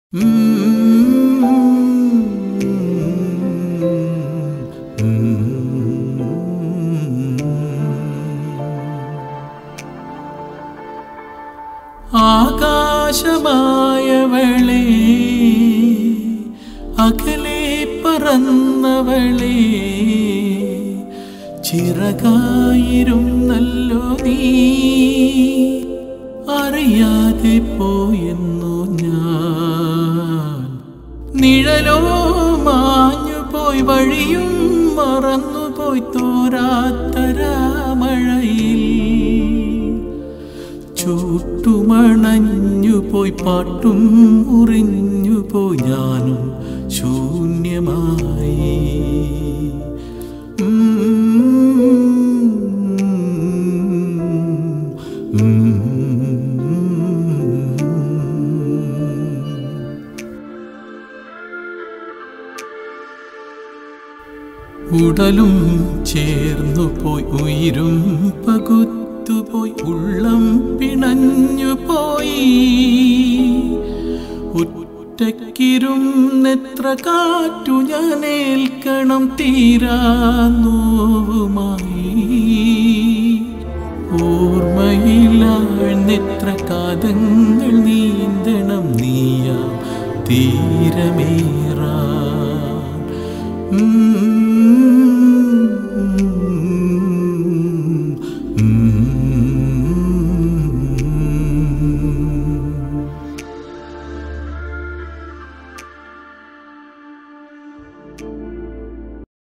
ആകാശമായവളെ അകലെ പറന്നവളെ ചിറകായിരുന്നല്ലോ നീ അറിയാതെ പോയെന്നു ഞാൻ നിഴലോ മാഞ്ഞു പോയി വഴിയും മറന്നുപോയി തോരാത്തരാമഴയിൽ ചൂട്ടുമണഞ്ഞു പോയി പാട്ടും മുറിഞ്ഞു പോയി ഞാനും ശൂന്യമായി ഉടലും ചേർന്നു പോയി ഉയിരും പകുത്തുപോയി ഉള്ളം പിണഞ്ഞു പോയി ഒറ്റക്കിരുന്നെത്ര കാറ്റു ഞാൻ ഏൽക്കണം തീരാ നോവുമായി ഓർമ്മയിലാഴ്ന്നെത്ര കാതങ്ങൾ നീന്തണം നീയാ തീരമേ